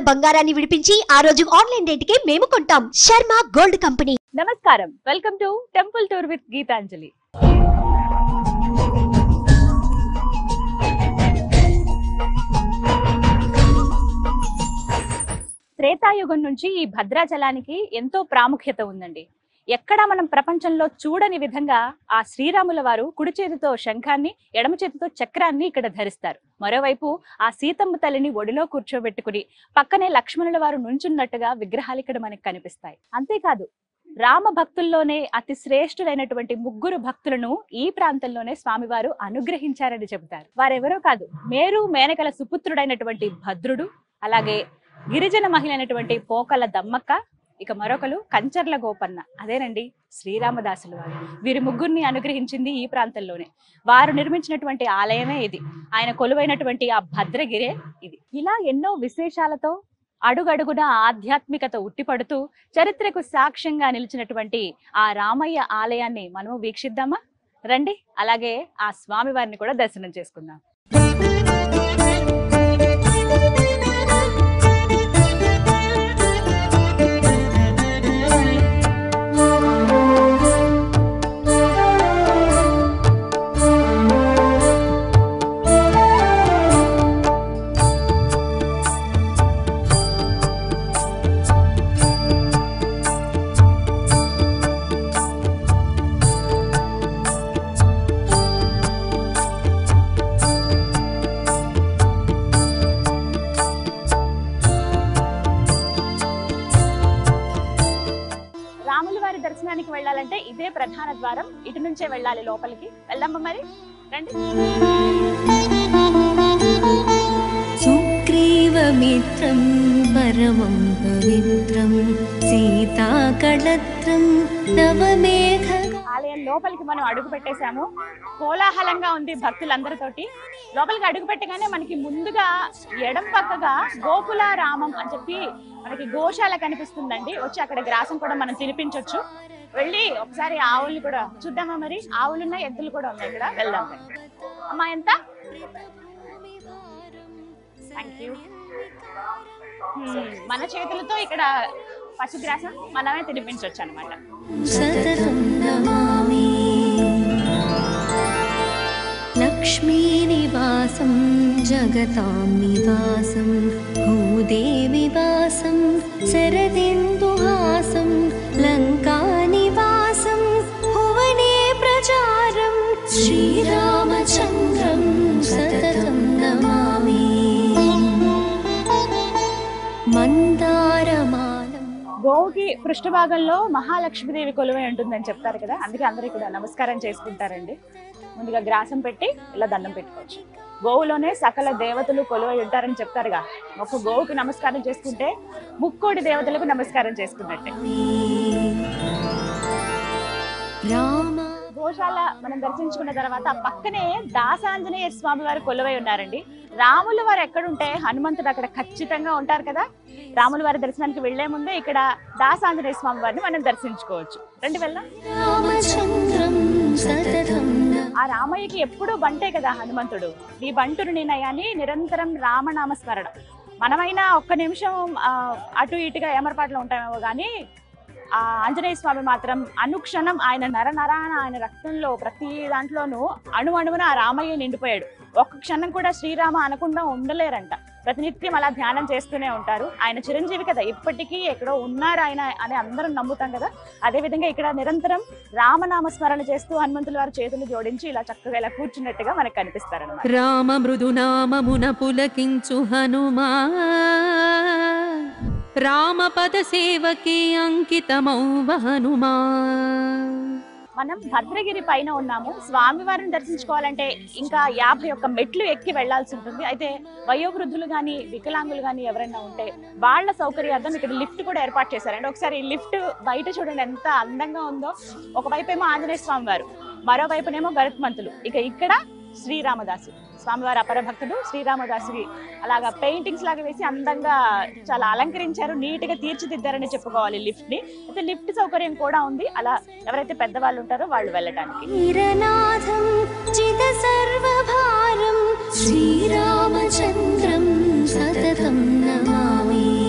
బంగారాన్ని విడిపించి ఆ రోజు ఆన్లైన్ రేటుకే మేము కొంటాం శర్మ గోల్డ్ కంపెనీ నమస్కారం welcome to temple tour with Geethanjali త్రేతాయుగం నుంచి ఈ భద్రాచలానికి ఎంతో ప్రాముఖ్యత ఉందండి ఎక్కడా మనం ప్రపంచంలో చూడని విధంగా ఆ శ్రీరాముల వారు కుడి చేతితో శంఖాన్ని ఎడమ చేతితో చక్రాన్ని ఇక్కడ ధరిస్తారు మరోవైపు ఆ సీతమ్మ తల్లిని ఒడిలో కూర్చోబెట్టుకుని పక్కనే లక్ష్మణుల వారు నుంచున్నట్టుగా విగ్రహాలు ఇక్కడ మనకి కనిపిస్తాయి అంతేకాదు రామ భక్తుల్లోనే అతి శ్రేష్ఠులైనటువంటి ముగ్గురు భక్తులను ఈ ప్రాంతంలోనే స్వామివారు అనుగ్రహించారని చెబుతారు వారెవరో కాదు మేరు మేనకల సుపుత్రుడైనటువంటి భద్రుడు అలాగే గిరిజన మహిళ అయినటువంటి పోకల దమ్మక్క ఇక మరొకరు కంచర్ల గోపన్న అదేనండి శ్రీరామదాసులు వారు వీరి ముగ్గురిని అనుగ్రహించింది ఈ ప్రాంతంలోనే వారు నిర్మించినటువంటి ఆలయమే ఇది ఆయన కొలువైనటువంటి ఆ భద్రగిరే ఇది ఇలా ఎన్నో విశేషాలతో అడుగడుగున ఆధ్యాత్మికత ఉట్టిపడుతూ చరిత్రకు సాక్ష్యంగా నిలిచినటువంటి ఆ రామయ్య ఆలయాన్ని మనము వీక్షిద్దామా రండి అలాగే ఆ స్వామి వారిని కూడా దర్శనం చేసుకుందాం రాముల వారి దర్శనానికి వెళ్ళాలంటే ఇదే ప్రధాన ద్వారం ఇటు నుంచే వెళ్ళాలి లోపలికి వెళ్దామా మరి రండి सुग्रीवमित्रं परमं पवित्रं सीताकळत्रं नवमेघ ఆలయం లోపలికి మనం అడుగు పెట్టేశాము కోలాహలంగా ఉంది భక్తులందరితోటి లోపలికి అడుగు పెట్టగానే మనకి ముందుగా ఎడం పక్కగా గోకుల రామం అని చెప్పి మనకి గోశాల కనిపిస్తుందండి వచ్చి అక్కడ గ్రాసం కూడా మనం తినిపించవచ్చు వెళ్ళి ఒకసారి ఆవుల్ని కూడా చూద్దామా మరి ఆవులు ఉన్నాయి ఎద్దులు కూడా ఉన్నాయి ఇక్కడ వెళ్దాం రండి. అమ్మా ఎంత థ్యాంక్ యూ మన చేతులతో ఇక్కడ పశుగ్రాసం మనమే తినిపించవచ్చు అనమాట सततं नमामि लक्ष्मीनिवासं जगतां निवासं भूदेविवासं शरदिन्दुहासं लङ्कानिवासं भुवने प्रचारं श्रीरामचन्द्रं सततं नमामि मन्दारमालम् గోవుకి పృష్ఠభాగంలో మహాలక్ష్మీదేవి కొలువై ఉంటుందని చెప్తారు కదా అందుకే అందరూ ఇక్కడ నమస్కారం చేసుకుంటారండి ముందుగా గ్రాసం పెట్టి ఇలా దండం పెట్టుకోవచ్చు గోవులోనే సకల దేవతలు కొలువై ఉంటారని చెప్తారుగా ఒక గోవుకి నమస్కారం చేసుకుంటే ముక్కోడి దేవతలకు నమస్కారం చేసుకున్నట్టే రామ గోశాల మనం దర్శించుకున్న తర్వాత పక్కనే దాసాంజనేయ స్వామి వారు కొలువై ఉన్నారండి రాముల వారు ఎక్కడుంటే హనుమంతుడు అక్కడ ఖచ్చితంగా ఉంటారు కదా రాముల వారి దర్శనానికి వెళ్లే ముందే ఇక్కడ దాసాంజనేయ స్వామి వారిని మనం దర్శించుకోవచ్చు రండి వెళ్దాం రామచంద్రం సతతం ఆ రామయ్యకి ఎప్పుడూ బంటే కదా హనుమంతుడు నీ బంటురు నేనయ్యని నిరంతరం రామనామ స్మరణ మనమైనా ఒక్క నిమిషం ఆ, అటు ఇటుగా ఏమరపాట్లో ఉంటామేమో కానీ ఆ ఆంజనేయ స్వామి మాత్రం అనుక్షణం ఆయన నర నరాన ఆయన రక్తంలో ప్రతి దాంట్లోనూ అణు అణువున ఆ రామయ్య నిండిపోయాడు ఒక్క క్షణం కూడా శ్రీరామ అనకుండా ఉండలేరంట ప్రతినిత్యం అలా ధ్యానం చేస్తూనే ఉంటారు ఆయన చిరంజీవి కదా ఇప్పటికీ ఎక్కడో ఉన్నారు ఆయన అని అందరం నమ్ముతాం కదా అదే విధంగా ఇక్కడ నిరంతరం రామనామ స్మరణ చేస్తూ హనుమంతుల వారి చేతులు జోడించి ఇలా చక్కగా ఇలా కూర్చున్నట్టుగా మనకు కనిపిస్తారు అనమాట రామ మృదునామమున పులకించు హనుమా రామపద సేవకి అంకితమౌ హనుమా మనం భద్రగిరి పైన ఉన్నాము స్వామివారిని దర్శించుకోవాలంటే ఇంకా యాభై ఒక్క మెట్లు ఎక్కి వెళ్లాల్సి ఉంటుంది అయితే వయోవృద్ధులు కానీ వికలాంగులు కానీ ఎవరైనా ఉంటే వాళ్ళ సౌకర్యార్థం ఇక్కడ లిఫ్ట్ కూడా ఏర్పాటు చేశారండి ఒకసారి ఈ లిఫ్ట్ బయట చూడండి ఎంత అందంగా ఉందో ఒకవైపు ఏమో ఆంజనేయ స్వామి వారు మరోవైపునేమో గరుత్మంతులు ఇక ఇక్కడ శ్రీరామదాసు స్వామివారి అపర భక్తుడు శ్రీరామదాసుకి అలాగా పెయింటింగ్స్ లాగా వేసి అందంగా చాలా అలంకరించారు నీట్ గా తీర్చిదిద్దారని చెప్పుకోవాలి లిఫ్ట్ ని అయితే లిఫ్ట్ సౌకర్యం కూడా ఉంది అలా ఎవరైతే పెద్దవాళ్ళు ఉంటారో వాళ్ళు వెళ్ళడానికి వీరనాథం చిత సర్వభారం శ్రీరామచంద్రం సతతం నమామి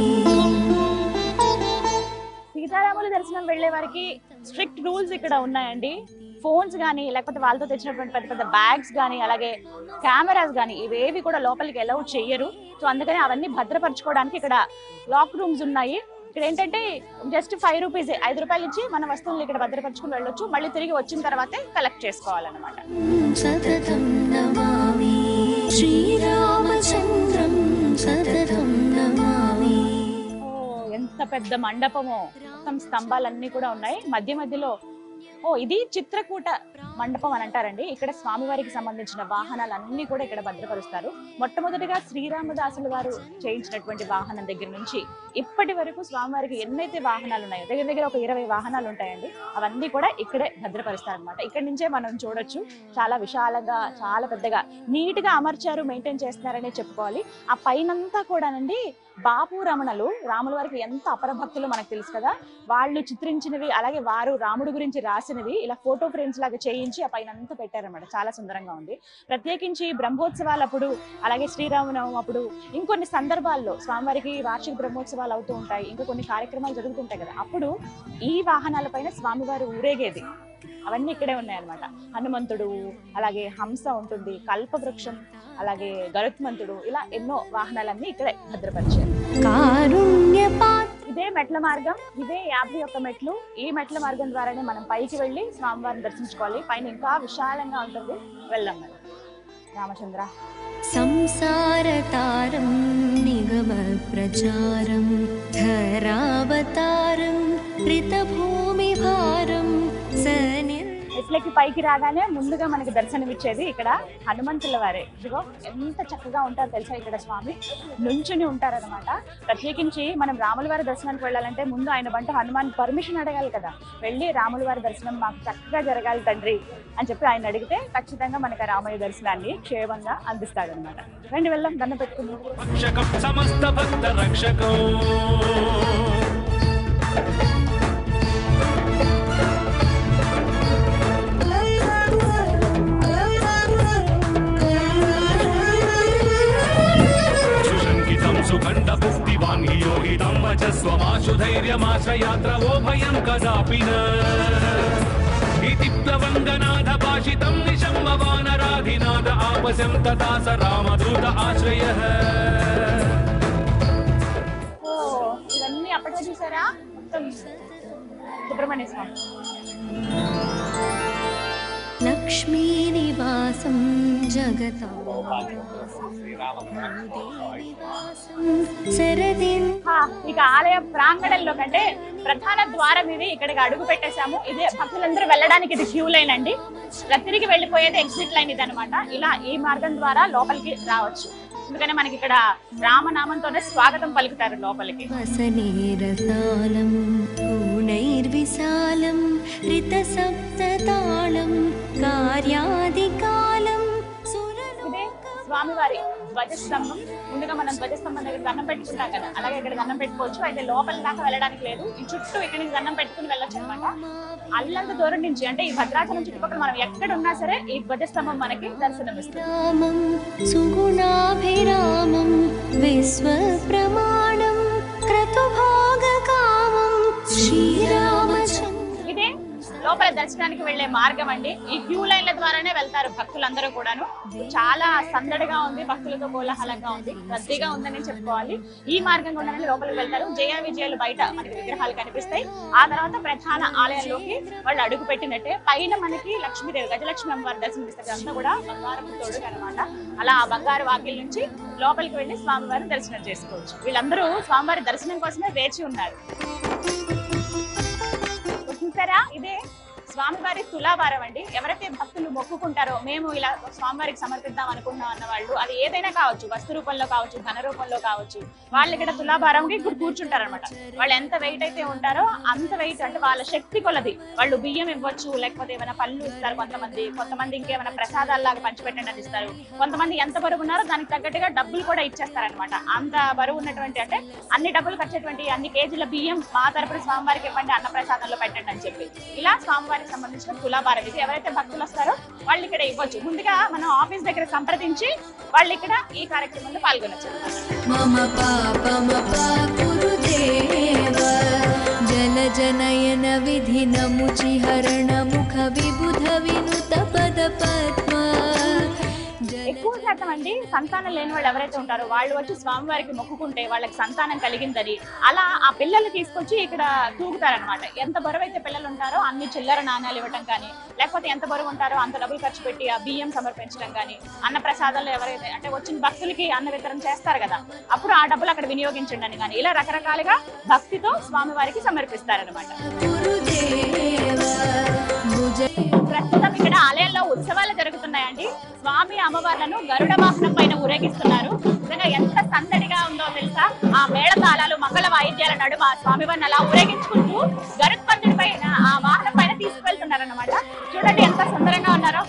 వెళ్లే వారికి స్ట్రిక్ట్ రూల్స్ ఇక్కడ ఉన్నాయండి ఫోన్స్ కానీ లేకపోతే వాళ్ళతో తెచ్చినటువంటి పెద్ద పెద్ద బ్యాగ్స్ కానీ అలాగే కెమెరాస్ కానీ ఇవేవి కూడా లోపలికి అలౌ చెయ్యరు సో అందుకని అవన్నీ భద్రపరచుకోవడానికి ఇక్కడ లాక్ రూమ్స్ ఉన్నాయి ఇక్కడ ఏంటంటే జస్ట్ ఫైవ్ రూపీస్ ఐదు రూపాయలు ఇచ్చి మన వస్తువులు ఇక్కడ భద్రపరచుకుని వెళ్ళొచ్చు మళ్ళీ తిరిగి వచ్చిన తర్వాతే కలెక్ట్ చేసుకోవాలన్నమాట సతతం నమామి శ్రీరామచంద్రం సతతం నమామి ఓ ఎంత పెద్ద మండపమో మొత్తం స్తంభాలన్నీ కూడా ఉన్నాయి మధ్య మధ్యలో ఓ ఇది చిత్రకూట మండపం అని అంటారండి ఇక్కడ స్వామివారికి సంబంధించిన వాహనాలన్నీ కూడా ఇక్కడ భద్రపరుస్తారు మొట్టమొదటిగా శ్రీరామదాసులు వారు చేయించినటువంటి వాహనం దగ్గర నుంచి ఇప్పటి వరకు స్వామివారికి ఎన్నైతే వాహనాలు ఉన్నాయో దగ్గర దగ్గర ఒక ఇరవై వాహనాలు ఉంటాయండి అవన్నీ కూడా ఇక్కడే భద్రపరుస్తారు అనమాట ఇక్కడ నుంచే మనం చూడొచ్చు చాలా విశాలంగా చాలా పెద్దగా నీట్ గా అమర్చారు మెయింటైన్ చేస్తున్నారనే చెప్పుకోవాలి ఆ పైనంతా కూడానండి బాపు రమణలు రాముల వారికి ఎంత అపరభక్తులు మనకు తెలుసు కదా వాళ్ళు చిత్రించినవి అలాగే వారు రాముడు గురించి రాసినవి ఇలా ఫోటో ఫ్రేమ్స్ లాగా చేయించి ఆ పైన అంతా పెట్టారన్నమాట చాలా సుందరంగా ఉంది ప్రత్యేకించి బ్రహ్మోత్సవాలప్పుడు అలాగే శ్రీరామనవమి అప్పుడు ఇంకొన్ని సందర్భాల్లో స్వామివారికి వార్షిక బ్రహ్మోత్సవాలు అవుతూ ఉంటాయి ఇంకా కొన్ని కార్యక్రమాలు జరుగుతుంటాయి కదా అప్పుడు ఈ వాహనాలపైన స్వామివారు ఊరేగేది అవన్నీ ఇక్కడే ఉన్నాయన్నమాట హనుమంతుడు అలాగే హంస ఉంటుంది కల్పవృక్షం అలాగే గరుత్మంతుడు ఇలా ఎన్నో వాహనాలన్నీ ఇక్కడే భద్రపరిచారు కారుణ్యపాత్ర ఇదే మెట్ల మార్గం ఇదే యాభై ఒక్క మెట్లు ఈ మెట్ల మార్గం ద్వారానే మనం పైకి వెళ్ళి స్వామివారిని దర్శించుకోవాలి పైన ఇంకా విశాలంగా ఉంటుంది వెళ్దాం మరి రామచంద్ర సంసారతారం నిగమప్రచారం ధరావతారం ऋतभूमिभारं सनिर् మెట్లకి పైకి రాగానే ముందుగా మనకి దర్శనమిచ్చేది ఇక్కడ హనుమంతుల వారే ఇదిగో ఎంత చక్కగా ఉంటారో తెలుసా ఇక్కడ స్వామి నుంచుని ఉంటారన్నమాట ప్రత్యేకించి మనం రాముల వారి దర్శనానికి వెళ్ళాలంటే ముందు ఆయన బంట హనుమాన్ పర్మిషన్ అడగాలి కదా వెళ్ళి రాముల వారి దర్శనం మాకు చక్కగా జరగాలి తండ్రి అని చెప్పి ఆయన అడిగితే ఖచ్చితంగా మనకి ఆ రామయ్య దర్శనాన్ని క్షేమంగా అందిస్తాడనమాట రండి వెళ్దాం దండం పెట్టుకుందాం రక్షకం సమస్త భక్త రక్షకం సుశంకితం సుఖండ భుక్తివాన్ హి యోగితం వచస్వమాశు ధైర్యమాశ్రయాత్ర ఓ భయం కదాపి న ఇతి ప్లవంగనాథ భాషితం నిశమ్మవానరాధినాథ ఆపశం తథా స రామదూత ఆశ్రయః ఓ ఇవన్నీ అప్పటికే చూసారా మొత్తం సుబ్రహ్మణ్య స్వామి लक्ष्मीनिवासं जगतां శరదిన్ హా, ఇక ఆలయ ప్రాంగణంలో కంటే ప్రధాన ద్వారం ఇది ఇక్కడికి అడుగు పెట్టేశాము ఇది భక్తులందరూ వెళ్ళడానికి ఇది క్యూ లైన్ అండి ఇలా తిరిగి వెళ్ళిపోయేది ఎగ్జిట్ లైన్ ఇది అనమాట ఇలా ఈ మార్గం ద్వారా లోపలికి రావచ్చు ఎందుకంటే మనకి ఇక్కడ రామనామంతోనే స్వాగతం పలుకుతారు లోపలికి వసనేరసాలం పూర్ణైర్విశాలం రితసప్తతాళం కార్యాదికాలం ఇదే స్వామివారి ధ్వజస్తంభం ముందుగా మనం ధ్వజస్తంభం దగ్గర దండం పెట్టుకుంటాం కదా అలాగే ఇక్కడ దండం పెట్టుకోవచ్చు అయితే లోపల దాకా వెళ్ళడానికి లేదు ఈ చుట్టూ ఇక్కడి నుంచి దండం పెట్టుకుని వెళ్ళొచ్చు అనమాట అల్లంత దూరం నుంచి అంటే ఈ భద్రాచలం చుట్టుపక్కల మనం ఎక్కడ ఉన్నా సరే ఈ ధ్వజస్తంభం మనకి దర్శనం ఇస్తుంది రామం సుగుణాభిరామం విశ్వప్రమాణం క్రతుభోగకామం శ్రీరామచంద్ర ఇదే లోపల దర్శనానికి వెళ్లే మార్గం అండి ఈ క్యూ లైన్ల ద్వారానే వెళ్తారు భక్తులందరూ కూడాను చాలా సందడిగా ఉంది భక్తులతో కోలాహలంగా ఉంది రద్దీగా ఉందని చెప్పుకోవాలి ఈ మార్గం గుండానే లోపలికి వెళ్తారు జయ విజయాలు బయట మనకి విగ్రహాలు కనిపిస్తాయి ఆ తర్వాత ప్రధాన ఆలయంలోకి వాళ్ళు అడుగు పెట్టినట్టే పైన మనకి లక్ష్మీదేవి గజలక్ష్మి అమ్మవారి దర్శనం ఇస్తారు అంతా కూడా బంగారం తోడుగా అనమాట అలా ఆ బంగారు వాకిల్ నుంచి లోపలికి వెళ్లి స్వామివారి దర్శనం చేసుకోవచ్చు వీళ్ళందరూ స్వామివారి దర్శనం కోసమే వేచి ఉన్నారు చూసారా ఇదే స్వామివారి తులాభారం అండి ఎవరైతే భక్తులు మొక్కుకుంటారో మేము ఇలా స్వామివారికి సమర్పిద్దాం అనుకున్నాం అన్న వాళ్ళు అది ఏదైనా కావచ్చు వస్తు రూపంలో కావచ్చు ధన రూపంలో కావచ్చు వాళ్ళు ఇక్కడ తులాభారంకి ఇక్కడ కూర్చుంటారు అనమాట వాళ్ళు ఎంత వెయిట్ అయితే ఉంటారో అంత వెయిట్ అంటే వాళ్ళ శక్తి కొలది వాళ్ళు బియ్యం ఇవ్వచ్చు లేకపోతే ఏమైనా పళ్ళు ఇస్తారు కొంతమంది కొంతమంది ఇంకేమైనా ప్రసాదాల్లాగా పంచిపెట్టండి అని ఇస్తారు కొంతమంది ఎంత బరువు ఉన్నారో దానికి తగ్గట్టుగా డబ్బులు కూడా ఇచ్చేస్తారనమాట అంత బరువు ఉన్నటువంటి అంటే అన్ని డబ్బులు ఖర్చేటువంటి అన్ని కేజీల బియ్యం మా తరపున స్వామివారికి ఇవ్వండి అన్న ప్రసాదంలో పెట్టండి అని చెప్పి ఇలా స్వామివారికి సంబంధించిన తులాభారం ఇది ఎవరైతే భక్తులు వస్తారో వాళ్ళు ఇక్కడ ఇవ్వచ్చు ముందుగా మనం ఆఫీస్ దగ్గర సంప్రదించి వాళ్ళు ఇక్కడ ఈ కార్యక్రమంలో పాల్గొనొచ్చు మమ పాపమపాకురు దేవ జల జనయన శాతం అండి సంతానం లేని వాళ్ళు ఎవరైతే ఉంటారో వాళ్ళు వచ్చి స్వామివారికి మొక్కుకుంటే వాళ్ళకి సంతానం కలిగిందని అలా ఆ పిల్లల్ని తీసుకొచ్చి ఇక్కడ తూగుతారనమాట ఎంత బరువు అయితే పిల్లలు ఉంటారో అన్ని చిల్లర నాణ్యాలు ఇవ్వటం కానీ లేకపోతే ఎంత బరువు ఉంటారో అంత డబ్బులు ఖర్చు పెట్టి ఆ బియ్యం సమర్పించడం కానీ అన్న ప్రసాదాలు ఎవరైతే అంటే వచ్చిన భక్తులకి అన్న వితరణ చేస్తారు కదా అప్పుడు ఆ డబ్బులు అక్కడ వినియోగించండి అని కానీ ఇలా రకరకాలుగా భక్తితో స్వామివారికి సమర్పిస్తారనమాట గురుదేవ భుజ ప్రస్తుతం ఇక్కడ ఆలయంలో ఉత్సవాలు జరుగుతున్నాయండి స్వామి అమ్మవార్లను గరుడ వాహనం పైన ఊరేగిస్తున్నారు నిజంగా ఎంత సందడిగా ఉందో తెలుసా ఆ మేళ తాళాలు మంగళ వాయిద్యాల నడుమ స్వామివారిని అలా ఊరేగించుకుంటూ గరుడ్ పందిరి పైన ఆ వాహనం పైన తీసుకువెళ్తున్నారు అనమాట చూడండి ఎంత సుందరంగా ఉన్నారో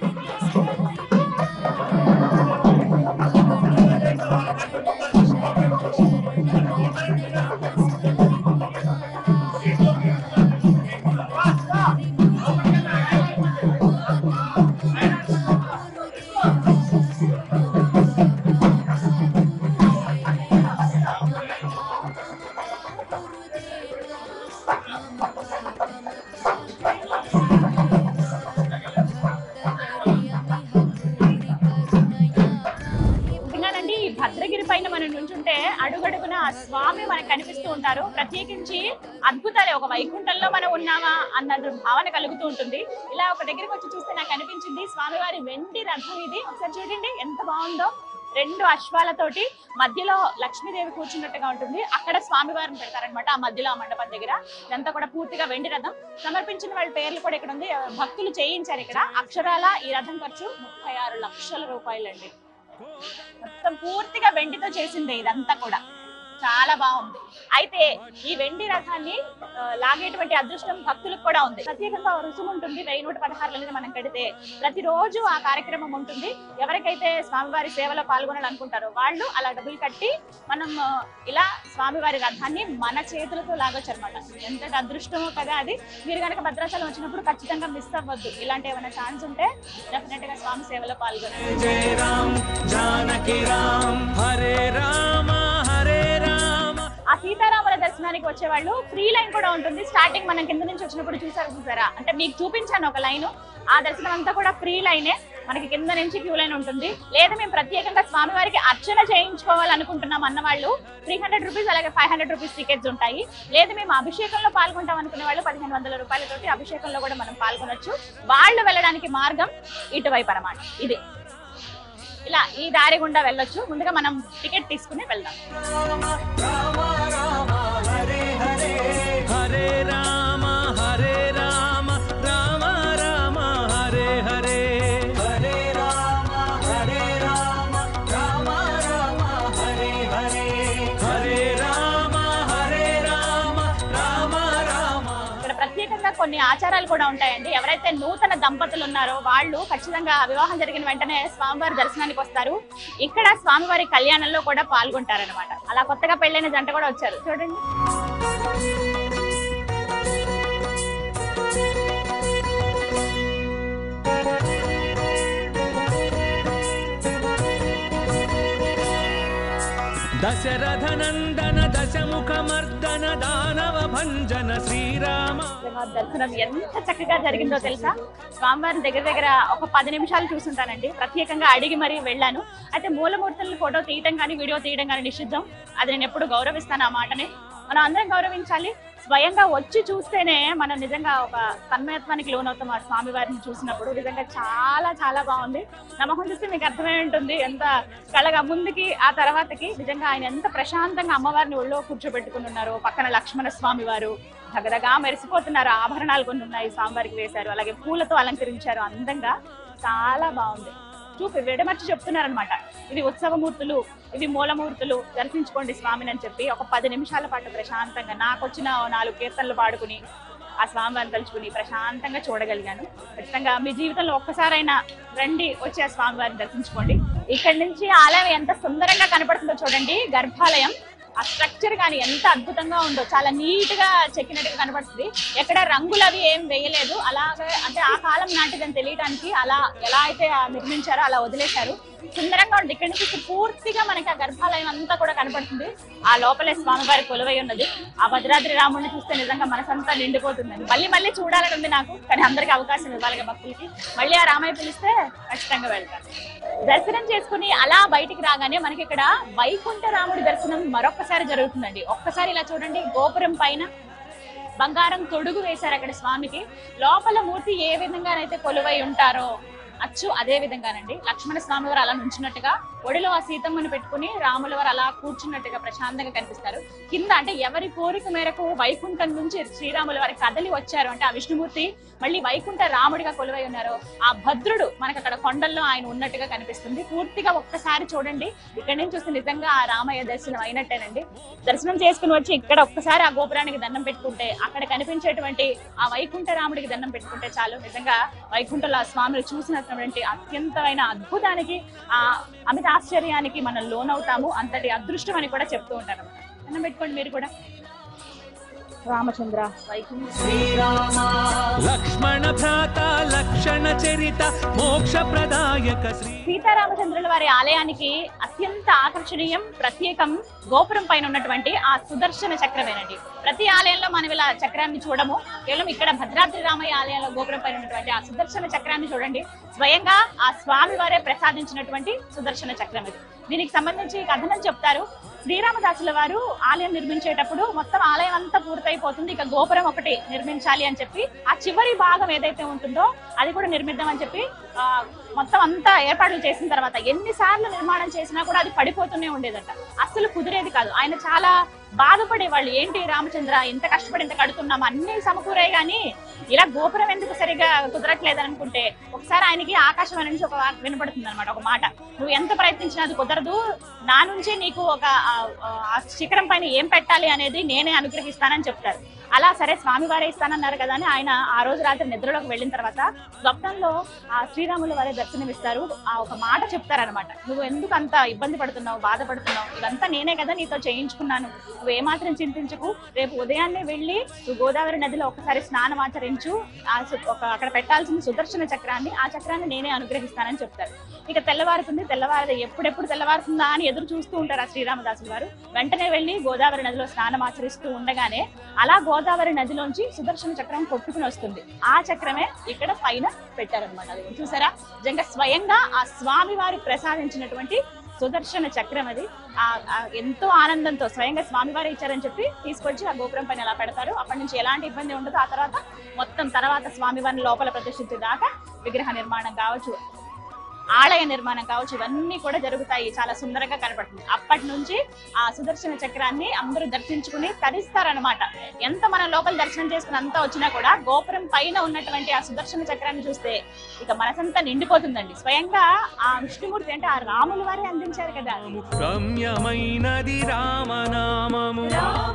నిజంగానండి ఈ భద్రగిరి పైన మనం నుంచుంటే అడుగడుగున ఆ స్వామి మనకు కనిపిస్తూ ఉంటారు ప్రత్యేకించి అద్భుతాలే ఒక వైకుంఠంలో మనం ఉన్నామా అన్న భావన కలుగుతూ ఉంటుంది ఇలా ఒక దగ్గరికి వచ్చి చూస్తే నాకు అనిపించింది స్వామివారి వెండి రథం ఇది ఒకసారి చూడండి ఎంత బాగుందో రెండు అశ్వాలతోటి మధ్యలో లక్ష్మీదేవి కూర్చున్నట్టుగా ఉంటుంది అక్కడ స్వామివారిని పెడతారనమాట ఆ మధ్యలో ఆ మండపం దగ్గర ఇదంతా కూడా పూర్తిగా వెండి రథం సమర్పించిన వాళ్ళ పేర్లు కూడా ఇక్కడ ఉంది భక్తులు చేయించారు ఇక్కడ అక్షరాల ఈ రథం ఖర్చు ముప్పై ఆరు లక్షల రూపాయలండి మొత్తం పూర్తిగా వెండితో చేసిందే ఇదంతా కూడా చాలా బాగుంది అయితే ఈ వెండి రథాన్ని ఆ, లాగేటువంటి అదృష్టం భక్తులకు కూడా ఉంది ప్రత్యేకంగా ఒక రుసుము ఉంటుంది వెయ్యి నూట పదహారుల మీద మనం కడితే ప్రతిరోజు ఆ కార్యక్రమం ఉంటుంది ఎవరికైతే స్వామివారి సేవలో పాల్గొనాలనుకుంటారో వాళ్ళు అలా డబ్బులు కట్టి మనం ఆ, ఇలా స్వామివారి రథాన్ని మన చేతులతో లాగొచ్చు అనమాట ఎంతటి అదృష్టమో కదా అది మీరు కనుక భద్రాచలం వచ్చినప్పుడు ఖచ్చితంగా మిస్ అవ్వద్దు ఇలాంటి ఏమైనా ఛాన్స్ ఉంటే డెఫినెట్ గా స్వామి సేవలో పాల్గొనండి जय राम जानकी राम हरे राम हरे राम ఆ సీతారాముల దర్శనానికి వచ్చే వాళ్ళు ఫ్రీ లైన్ కూడా ఉంటుంది స్టార్టింగ్ మనం కింద నుంచి వచ్చినప్పుడు చూసారు చూసారా అంటే మీకు చూపించాను ఒక లైన్ ఆ దర్శనం అంతా కూడా ఫ్రీ లైనే మనకి కింద నుంచి క్యూ లైన్ ఉంటుంది లేదా మేము ప్రత్యేకంగా స్వామివారికి అర్చన చేయించుకోవాలనుకుంటున్నాం అన్న వాళ్ళు త్రీ హండ్రెడ్ రూపీస్ అలాగే ఫైవ్ హండ్రెడ్ రూపీస్ టికెట్స్ ఉంటాయి లేదా మేము అభిషేకంలో పాల్గొంటాం అనుకునే వాళ్ళు పదిహేను వందల రూపాయలతోటి అభిషేకంలో కూడా మనం పాల్గొనొచ్చు వాళ్ళు వెళ్ళడానికి మార్గం ఇటువైపు అన్నమాట ఇది ఇలా ఈ దారి గుండా వెళ్ళొచ్చు ముందుగా మనం టికెట్ తీసుకుని వెళ్దాం हरे राम हरे राम राम राम हरे हरे हरे राम हरे राम राम राम हरे हरे हरे राम हरे राम राम राम ఇక్కడ ప్రత్యేకంగా కొన్ని ఆచారాలు కూడా ఉంటాయండి ఎవరైతే నూతన దంపతులు ఉన్నారో వాళ్ళు ఖచ్చితంగా వివాహం జరిగిన వెంటనే స్వామివారి దర్శనానికి వస్తారు ఇక్కడ స్వామివారి కళ్యాణంలో కూడా పాల్గొంటారనమాట అలా కొత్తగా పెళ్ళైన జంట కూడా వచ్చారు చూడండి దశరథ నందన దశముఖ మర్దన దానవ భంజన శ్రీరామ నిజంగా దర్శనం ఎంత చక్కగా జరిగిందో తెలుసా స్వామివారి దగ్గర దగ్గర ఒక పది నిమిషాలు చూసుంటానండి ప్రత్యేకంగా అడిగి మరీ వెళ్ళాను అయితే మూలమూర్తులను ఫోటో తీయటం కానీ వీడియో తీయడం కానీ నిషిద్ధం అది నేను ఎప్పుడు గౌరవిస్తాను ఆ మాటని మనం అందరం గౌరవించాలి స్వయంగా వచ్చి చూస్తేనే మనం నిజంగా ఒక తన్మయత్వానికి లోనవుతాం ఆ స్వామివారిని చూసినప్పుడు నిజంగా చాలా చాలా బాగుంది నా మొహం చూస్తే మీకు అర్థమై ఉంటుంది ఎంత కళగా ముందుకి ఆ తర్వాతకి నిజంగా ఆయన ఎంత ప్రశాంతంగా అమ్మవారిని ఒళ్ళో కూర్చోబెట్టుకుని ఉన్నారు పక్కన లక్ష్మణ స్వామి వారు దగదగా మెరిసిపోతున్నారు ఆభరణాలు కొన్ని ఉన్నాయి స్వామివారికి వేశారు అలాగే పూలతో అలంకరించారు అందంగా చాలా బాగుంది చూపి విడమర్చి చెప్తున్నారనమాట ఇవి ఉత్సవమూర్తులు ఇవి మూలమూర్తులు దర్శించుకోండి స్వామిని అని చెప్పి ఒక పది నిమిషాల పాటు ప్రశాంతంగా నాకు వచ్చిన ఓ నాలుగు కీర్తనలు పాడుకుని ఆ స్వామివారిని తలుచుకుని ప్రశాంతంగా చూడగలిగాను ఖచ్చితంగా మీ జీవితంలో ఒక్కసారైనా రండి వచ్చి ఆ స్వామివారిని దర్శించుకోండి ఇక్కడి నుంచి ఆలయం ఎంత సుందరంగా కనపడుతుందో చూడండి గర్భాలయం ఆ స్ట్రక్చర్ కానీ ఎంత అద్భుతంగా ఉందో చాలా నీట్ గా చెక్కినట్టుగా కనపడుతుంది ఎక్కడ రంగులు అవి ఏం వేయలేదు అలాగే అంటే ఆ కాలం నాటిదని తెలియడానికి అలా ఎలా అయితే ఆ నిర్మించారో అలా వదిలేశారు సుందరంగా ఉంది ఇక్కడ నుంచి పూర్తిగా మనకి ఆ గర్భాలయం అంతా కూడా కనపడుతుంది ఆ లోపలే స్వామివారి కొలువై ఉన్నది ఆ భద్రాద్రి రాముడిని చూస్తే నిజంగా మనసంతా నిండిపోతుందండి మళ్ళీ మళ్ళీ చూడాలని ఉంది నాకు కానీ అందరికి అవకాశం ఇవ్వాలి కదా భక్తులకి మళ్ళీ ఆ రామయ్య పిలిస్తే ఖచ్చితంగా వెళ్తాను దర్శనం చేసుకుని అలా బయటికి రాగానే మనకి ఇక్కడ వైకుంఠ రాముడి దర్శనం మరొక్కసారి జరుగుతుందండి ఒక్కసారి ఇలా చూడండి గోపురం పైన బంగారం తొడుగు వేశారు అక్కడ స్వామికి లోపల మూర్తి ఏ విధంగానైతే కొలువై ఉంటారో అచ్చు అదే విధంగానండి లక్ష్మణ స్వామి వారు అలా నుంచున్నట్టుగా ఒడిలో ఆ సీతమ్మని పెట్టుకుని రాముల వారు అలా కూర్చున్నట్టుగా ప్రశాంతంగా కనిపిస్తారు కింద అంటే ఎవరి కోరిక మేరకు వైకుంఠం నుంచి శ్రీరాముల వారి కదలి వచ్చారు అంటే ఆ విష్ణుమూర్తి మళ్ళీ వైకుంఠ రాముడిగా కొలువై ఉన్నారు ఆ భద్రుడు మనకు అక్కడ కొండల్లో ఆయన ఉన్నట్టుగా కనిపిస్తుంది పూర్తిగా ఒక్కసారి చూడండి ఇక్కడ నుంచి చూస్తే నిజంగా ఆ రామయ్య దర్శనం అయినట్టేనండి దర్శనం చేసుకుని వచ్చి ఇక్కడ ఒక్కసారి ఆ గోపురానికి దండం పెట్టుకుంటే అక్కడ కనిపించేటువంటి ఆ వైకుంఠ రాముడికి దండం పెట్టుకుంటే చాలు నిజంగా వైకుంఠంలో ఆ స్వామిని చూసినటువంటి అత్యంతమైన అద్భుతానికి ఆ అమిత ఆశ్చర్యానికి మనం లోనవుతాము అంతటి అదృష్టం అని కూడా చెప్తూ ఉంటారు దండం పెట్టుకోండి మీరు కూడా రామచంద్ర వైకుంఠ లక్ష్మణ భ్రాత లక్షణ చరిత మోక్ష ప్రదాయక శ్రీ సీతారామచంద్రుల వారి ఆలయానికి అత్యంత ఆకర్షణీయం ప్రత్యేకం గోపురం పైన ఉన్నటువంటి ఆ సుదర్శన చక్రమేనండి ప్రతి ఆలయంలో మనం ఇలా చక్రాన్ని చూడము కేవలం ఇక్కడ భద్రాద్రి రామయ్య ఆలయంలో గోపురం పైన ఉన్నటువంటి ఆ సుదర్శన చక్రాన్ని చూడండి స్వయంగా ఆ స్వామి వారే ప్రసాదించినటువంటి సుదర్శన చక్రం ఇది దీనికి సంబంధించి కథనం చెప్తారు శ్రీరామదాసుల వారు ఆలయం నిర్మించేటప్పుడు మొత్తం ఆలయం అంతా పూర్తయిపోతుంది ఇక గోపురం ఒకటి నిర్మించాలి అని చెప్పి ఆ చివరి భాగం ఏదైతే ఉంటుందో అది కూడా నిర్మిద్దామని చెప్పి ఆ, మొత్తం అంతా ఏర్పాట్లు చేసిన తర్వాత ఎన్నిసార్లు నిర్మాణం చేసినా కూడా అది పడిపోతూనే ఉండేదట అస్సలు కుదిరేది కాదు ఆయన చాలా బాధపడేవాళ్ళు ఏంటి రామచంద్ర ఇంత కష్టపడి ఇంత కడుతున్నాం అన్ని సమకూరే గాని ఇలా గోపురం ఎందుకు సరిగా కుదరట్లేదు అనుకుంటే ఒకసారి ఆయనకి ఆకాశం నుంచి ఒక వార్త వినపడుతుంది అనమాట ఒక మాట నువ్వు ఎంత ప్రయత్నించినా అది కుదరదు నా నుంచి నీకు ఒక ఆ- ఆ శిఖరం పైన ఏం పెట్టాలి అనేది నేనే అనుగ్రహిస్తానని చెప్తారు అలా సరే స్వామివారే ఇస్తానన్నారు కదా అని ఆయన ఆ రోజు రాత్రి నిద్రలోకి వెళ్ళిన తర్వాత స్వప్నంలో ఆ శ్రీరాముల వారే దర్శనమిస్తారు ఆ ఒక మాట చెప్తారనమాట నువ్వు ఎందుకు అంత ఇబ్బంది పడుతున్నావు బాధపడుతున్నావు ఇదంతా నేనే కదా నీతో చేయించుకున్నాను నువ్వు ఏమాత్రం చింతించకు రేపు ఉదయాన్నే వెళ్ళి నువ్వు గోదావరి నదిలో ఒకసారి స్నానం ఆచరించు ఆ సు- ఒక అక్కడ పెట్టాల్సిన సుదర్శన చక్రాన్ని ఆ చక్రాన్ని నేనే అనుగ్రహిస్తానని చెప్తారు ఇక తెల్లవారుతుంది తెల్లవారు ఎప్పుడెప్పుడు తెల్లవారుతుందా అని ఎదురు చూస్తూ ఉంటారు ఆ శ్రీరామదాసుల వారు వెంటనే వెళ్ళి గోదావరి నదిలో స్నానం ఆచరిస్తూ ఉండగానే అలా గోదావరి నదిలోంచి సుదర్శన చక్రం కొట్టుకుని వస్తుంది ఆ చక్రమే ఇక్కడ పైన పెట్టారనమాట అది చూసారా నిజంగా స్వయంగా ఆ స్వామి వారు ప్రసాదించినటువంటి సుదర్శన చక్రం అది ఆ ఆ ఎంతో ఆనందంతో స్వయంగా స్వామివారే ఇచ్చారని చెప్పి తీసుకొచ్చి ఆ గోపురం పైన అలా పెడతారు అప్పటి నుంచి ఎలాంటి ఇబ్బంది ఉండదు ఆ తర్వాత మొత్తం తర్వాత స్వామివారిని లోపల ప్రతిష్ఠించే దాకా విగ్రహ నిర్మాణం కావచ్చు ఆలయ నిర్మాణం కావచ్చు ఇవన్నీ కూడా జరుగుతాయి చాలా సుందరంగా కనపడుతుంది అప్పటి నుంచి ఆ సుదర్శన చక్రాన్ని అందరూ దర్శించుకుని తరిస్తారనమాట ఎంత మనం లోపల దర్శనం చేసుకుని అంతా వచ్చినా కూడా గోపురం పైన ఉన్నటువంటి ఆ సుదర్శన చక్రాన్ని చూస్తే ఇక మనసంతా నిండిపోతుందండి స్వయంగా ఆ విష్ణుమూర్తి అంటే ఆ రాముల వారే అందించారు కదా రమ్యమైనది రామనామము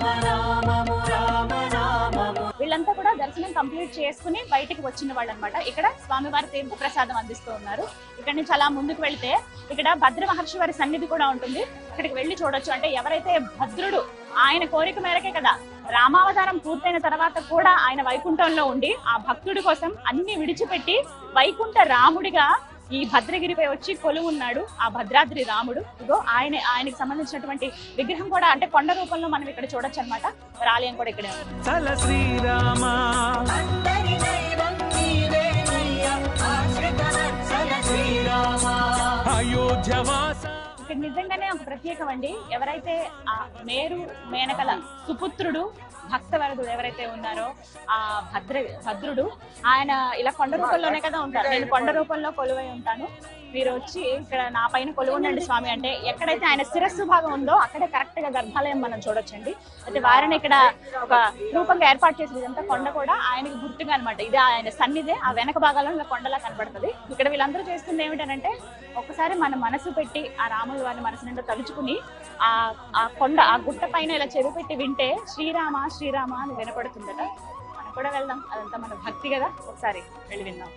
వీళ్ళంతా కూడా దర్శనం కంప్లీట్ చేసుకుని బయటికి వచ్చిన వాళ్ళు అనమాట ఇక్కడ స్వామివారి తీర్థ ప్రసాదం అందిస్తూ ఉన్నారు ఇక్కడ నుంచి అలా ముందుకు వెళ్తే ఇక్కడ భద్ర మహర్షి వారి సన్నిధి కూడా ఉంటుంది అక్కడికి వెళ్ళి చూడొచ్చు అంటే ఎవరైతే భద్రుడు ఆయన కోరిక మేరకే కదా రామావతారం పూర్తయిన తర్వాత కూడా ఆయన వైకుంఠంలో ఉండి ఆ భక్తుడి కోసం అన్ని విడిచిపెట్టి వైకుంఠ రాముడిగా ఈ భద్రగిరిపై వచ్చి కొలువు ఉన్నాడు ఆ భద్రాద్రి రాముడు ఇగో ఆయన ఆయనకి సంబంధించినటువంటి విగ్రహం కూడా అంటే కొండ రూపంలో మనం ఇక్కడ చూడొచ్చు అనమాట ఆలయం కూడా ఇక్కడే ఉంది చల శ్రీరామ అయోధ్యవాస ఇక్కడ నిజంగానే ఒక ప్రత్యేకం అండి ఎవరైతే ఆ మేరు మేనకల సుపుత్రుడు భక్తవరదుడు ఎవరైతే ఉన్నారో ఆ భద్ర భద్రుడు ఆయన ఇలా కొండ రూపంలోనే కదా ఉంటారు నేను కొండ రూపంలో కొలువై ఉంటాను మీరు వచ్చి ఇక్కడ నా పైన కొలువు ఉండండి స్వామి అంటే ఎక్కడైతే ఆయన శిరస్సు భాగం ఉందో అక్కడే కరెక్ట్ గా గర్భాలయం మనం చూడొచ్చండి అయితే వారిని ఇక్కడ ఒక రూపంగా ఏర్పాటు చేసిన ఇదంతా కొండ కూడా ఆయనకి గుర్తుగా అన్నమాట ఇది ఆయన సన్నిధే ఆ వెనక భాగాల్లో ఇలా కొండలా కనబడుతుంది ఇక్కడ వీళ్ళందరూ చేస్తుంది ఏమిటంటే ఒకసారి మన మనసు పెట్టి ఆ రాముల వారిని మనసు నిండా తలుచుకుని ఆ ఆ కొండ ఆ గుట్ట పైన ఇలా చెరువు పెట్టి వింటే శ్రీరామ శ్రీరామ అని వినపడుతుందట మనం కూడా వెళ్దాం అదంతా మన భక్తి కదా ఒకసారి వెళ్ళి విందాం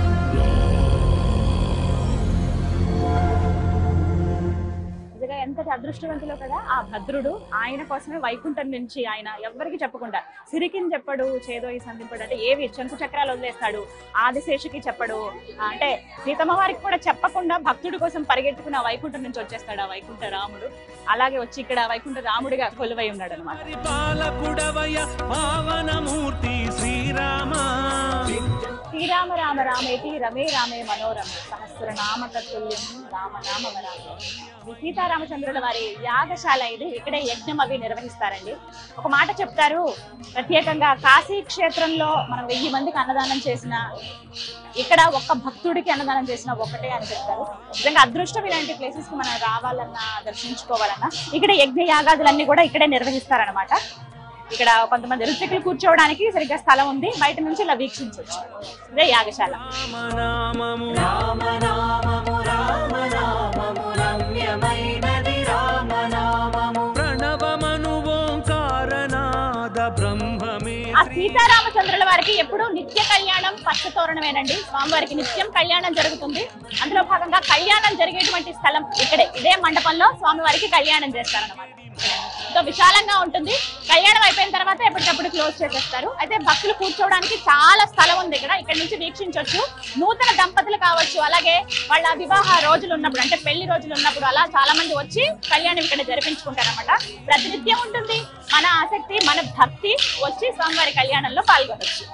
నిజంగా ఎంతటి అదృష్టవంతులు కదా ఆ భద్రుడు ఆయన కోసమే వైకుంఠం నుంచి ఆయన ఎవ్వరికి చెప్పకుండా సిరికిని చెప్పడు చేదో ఈ సంధింపడు అంటే ఏవి శంకు చక్రాలు వదిలేస్తాడు ఆదిశేషుకి చెప్పడు ఆ, అంటే సీతమ్మ వారికి కూడా చెప్పకుండా భక్తుడి కోసం పరిగెత్తుకుని ఆ వైకుంఠం నుంచి వచ్చేస్తాడు ఆ వైకుంఠ రాముడు అలాగే వచ్చి ఇక్కడ వైకుంఠ రాముడిగా కొలువై ఉన్నాడు అనమాట పరిపాలకుడవయ పావనమూర్తి శ్రీరామ శ్రీరామ రామ రామేతి రమే రామే మనోరమ సహస్రనామ తత్తుల్యం రామ నామ వరామ ఈ సీతారామచంద్రుల వారి యాగశాల ఇది ఇక్కడే యజ్ఞం అవి నిర్వహిస్తారండి ఒక మాట చెప్తారు ప్రత్యేకంగా కాశీ క్షేత్రంలో మనం వెయ్యి మందికి అన్నదానం చేసిన ఇక్కడ ఒక్క భక్తుడికి అన్నదానం చేసిన ఒకటే అని చెప్తారు నిజంగా అదృష్టం ఇలాంటి ప్లేసెస్ కి మనం రావాలన్నా దర్శించుకోవాలన్నా ఇక్కడ యజ్ఞ యాగాదులన్నీ కూడా ఇక్కడే నిర్వహిస్తారనమాట ఇక్కడ కొంతమంది రుచికులు కూర్చోవడానికి సరిగ్గా స్థలం ఉంది బయట నుంచి ఇలా వీక్షించవచ్చు ఇదే యాగశాల రామనామము రామనామము రామనామము రమ్యమైనది రామనామము ప్రణవమను ఓంకారనాద బ్రహ్మమే ఆ సీతారామచంద్రుల వారికి ఎప్పుడు నిత్య కళ్యాణం పచ్చ తోరణమేనండి స్వామివారికి నిత్యం కళ్యాణం జరుగుతుంది అందులో భాగంగా కళ్యాణం జరిగేటువంటి స్థలం ఇక్కడే ఇదే మండపంలో స్వామివారికి కళ్యాణం చేస్తారన్నమాట ఎంతో విశాలంగా ఉంటుంది కళ్యాణం అయిపోయిన తర్వాత ఎప్పటికప్పుడు క్లోజ్ చేసేస్తారు అయితే భక్తులు కూర్చోవడానికి చాలా స్థలం ఉంది ఇక్కడ ఇక్కడ నుంచి వీక్షించవచ్చు నూతన దంపతులు కావచ్చు అలాగే వాళ్ళ వివాహ రోజులు ఉన్నప్పుడు అంటే పెళ్లి రోజులు ఉన్నప్పుడు అలా చాలా మంది వచ్చి కళ్యాణం ఇక్కడ జరిపించుకుంటారన్నమాట ప్రతినిత్యం ఉంటుంది మన ఆసక్తి మన భక్తి వచ్చి స్వామివారి కళ్యాణంలో పాల్గొనవచ్చు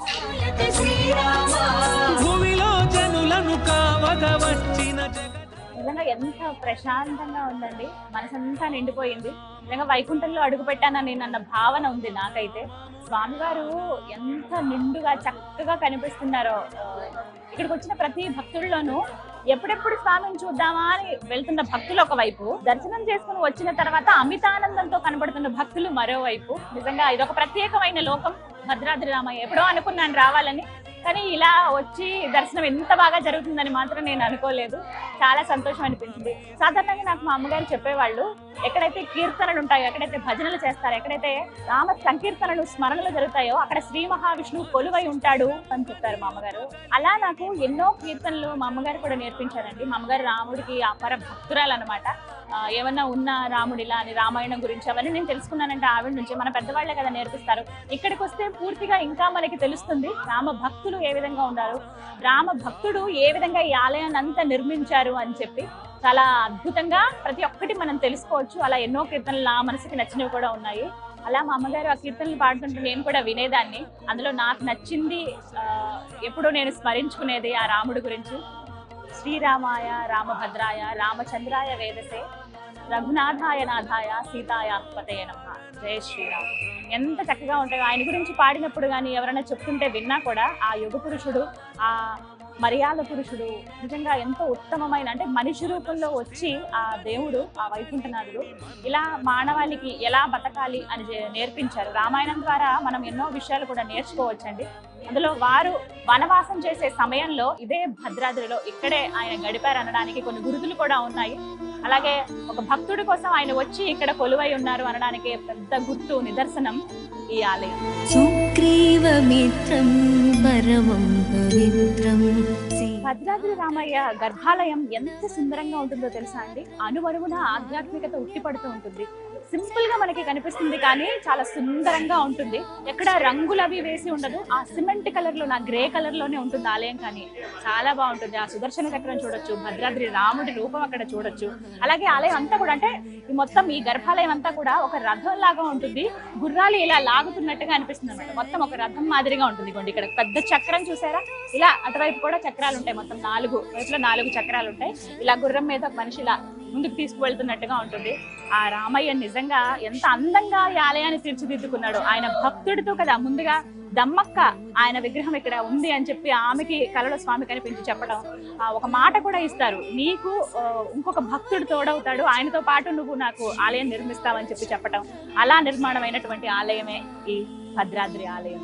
భూమిలో జనులను కావగ వచ్చిన జగ నిజంగా ఎంత ప్రశాంతంగా ఉందండి మనసంతా నిండిపోయింది నిజంగా వైకుంఠంలో అడుగు పెట్టానని నన్న భావన ఉంది నాకైతే స్వామివారు ఎంత నిండుగా చక్కగా కనిపిస్తున్నారో ఆ, ఇక్కడికి వచ్చిన ప్రతి భక్తుల్లోనూ ఎప్పుడెప్పుడు స్వామిని చూద్దామా అని వెళ్తున్న భక్తులు ఒకవైపు దర్శనం చేసుకుని వచ్చిన తర్వాత అమితానందంతో కనబడుతున్న భక్తులు మరోవైపు నిజంగా ఇది ఒక ప్రత్యేకమైన లోకం భద్రాద్రి రామయ్య ఎప్పుడో అనుకున్నాను రావాలని కానీ ఇలా వచ్చి దర్శనం ఎంత బాగా జరుగుతుందని మాత్రం నేను అనుకోలేదు చాలా సంతోషం అనిపించింది సాధారణంగా నాకు మా అమ్మగారు చెప్పేవాళ్ళు ఎక్కడైతే కీర్తనలు ఉంటాయో ఎక్కడైతే భజనలు చేస్తారో ఎక్కడైతే రామ సంకీర్తనలు స్మరణలు జరుగుతాయో అక్కడ శ్రీ మహావిష్ణువు కొలువై ఉంటాడు అని చెప్పారు మా అమ్మగారు అలా నాకు ఎన్నో కీర్తనలు మా అమ్మగారు కూడా నేర్పించారండి మా అమ్మగారు రాముడికి అపర భక్తురాలు అనమాట ఏమన్నా ఉన్న రాముడిలా అని రామాయణం గురించి అవన్నీ నేను తెలుసుకున్నానంటే ఆవిడ నుంచి మన పెద్దవాళ్లే కదా నేర్పిస్తారు ఇక్కడికి వస్తే పూర్తిగా ఇంకా మనకి తెలుస్తుంది రామ భక్తులు ఏ విధంగా ఉన్నారు రామ భక్తుడు ఏ విధంగా ఈ ఆలయాన్ని అంతా నిర్మించారు అని చెప్పి చాలా అద్భుతంగా ప్రతి ఒక్కటి మనం తెలుసుకోవచ్చు అలా ఎన్నో కీర్తనలు నా మనసుకి నచ్చినవి కూడా ఉన్నాయి అలా మా అమ్మగారు ఆ కీర్తనలు పాడుతుంటే నేను కూడా వినేదాన్ని అందులో నాకు నచ్చింది ఆ, ఎప్పుడూ నేను స్మరించుకునేది ఆ రాముడి గురించి శ్రీరామాయ రామభద్రాయ రామచంద్రాయ వేదసే రఘునాథాయ నాథాయ సీతాయ పతయ నమ జయ శ్రీరామ్ ఎంత చక్కగా ఉంటాయో ఆయన గురించి పాడినప్పుడు కానీ ఎవరైనా చెప్తుంటే విన్నా కూడా ఆ యుగ పురుషుడు ఆ మర్యాద పురుషుడు నిజంగా ఎంతో ఉత్తమమైన అంటే మనిషి రూపంలో వచ్చి ఆ దేవుడు ఆ వైకుంఠనాథుడు ఇలా మానవాళికి ఎలా బతకాలి అని జే- నేర్పించారు రామాయణం ద్వారా మనం ఎన్నో విషయాలు కూడా నేర్చుకోవచ్చండి అందులో వారు వనవాసం చేసే సమయంలో ఇదే భద్రాద్రిలో ఇక్కడే ఆయన గడిపారు అనడానికి కొన్ని గురుతులు కూడా ఉన్నాయి అలాగే ఒక భక్తుడి కోసం ఆయన వచ్చి ఇక్కడ కొలువై ఉన్నారు అనడానికి పెద్ద గుర్తు నిదర్శనం ఈ ఆలయం సుగ్రీవమిత్రం పరమం పవిత్రం భద్రాద్రి రామయ్య గర్భాలయం ఎంత సుందరంగా ఉంటుందో తెలుసా అండి అణువణువున ఆధ్యాత్మికత ఉట్టిపడుతూ ఉంటుంది సింపుల్ గా మనకి కనిపిస్తుంది కానీ చాలా సుందరంగా ఉంటుంది ఎక్కడ రంగులు అవి వేసి ఉండదు ఆ సిమెంట్ కలర్ లో నా గ్రే కలర్ లోనే ఉంటుంది ఆలయం కానీ చాలా బాగుంటుంది ఆ సుదర్శన చక్రం చూడొచ్చు భద్రాద్రి రాముడి రూపం అక్కడ చూడొచ్చు అలాగే ఆలయం అంతా కూడా అంటే ఈ మొత్తం ఈ గర్భాలయం అంతా కూడా ఒక రథం లాగా ఉంటుంది గుర్రాలు ఇలా లాగుతున్నట్టుగా అనిపిస్తుంది అనమాట మొత్తం ఒక రథం మాదిరిగా ఉంటుంది ఇదిగోండి ఇక్కడ పెద్ద చక్రం చూసారా ఇలా అటువైపు కూడా చక్రాలు ఉంటాయి మొత్తం నాలుగు వైపులో నాలుగు చక్రాలు ఉంటాయి ఇలా గుర్రం మీద ఒక మనిషి ఇలా ముందుకు తీసుకువెళ్తున్నట్టుగా ఉంటుంది ఆ రామయ్య నిజంగా ఎంత అందంగా ఈ ఆలయాన్ని తీర్చిదిద్దుకున్నాడు ఆయన భక్తుడితో కదా ముందుగా దమ్మక్క ఆయన విగ్రహం ఇక్కడ ఉంది అని చెప్పి ఆమెకి కలలో స్వామి కనిపించి చెప్పడం ఆ, ఒక మాట కూడా ఇస్తారు నీకు ఆ, ఇంకొక భక్తుడు తోడవుతాడు ఆయనతో పాటు నువ్వు నాకు ఆలయం నిర్మిస్తావని చెప్పి చెప్పడం అలా నిర్మాణమైనటువంటి ఆలయమే ఈ భద్రాద్రి ఆలయం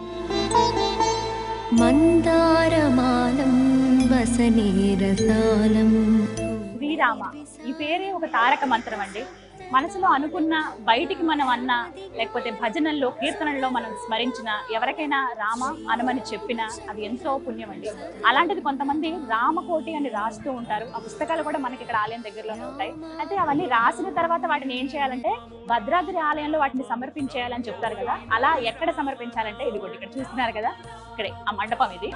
మందారమాలం వసనే రసాలం శ్రీరామ ఈ పేరే ఒక తారక మంత్రం అండి మనసులో అనుకున్న బయటికి మనం అన్న లేకపోతే భజనల్లో కీర్తనల్లో మనం స్మరించిన ఎవరికైనా రామ అనమని చెప్పినా అది ఎంతో పుణ్యం అండి అలాంటిది కొంతమంది రామకోటి అని రాస్తూ ఉంటారు ఆ పుస్తకాలు కూడా మనకి ఇక్కడ ఆలయం దగ్గరలోనే ఉంటాయి అయితే అవన్నీ రాసిన తర్వాత వాటిని ఏం చేయాలంటే భద్రాద్రి ఆలయంలో వాటిని సమర్పించేయాలని చెప్తారు కదా అలా ఎక్కడ సమర్పించాలంటే ఇది కూడా ఇక్కడ చూస్తున్నారు కదా ఇక్కడే ఆ మండపం ఇది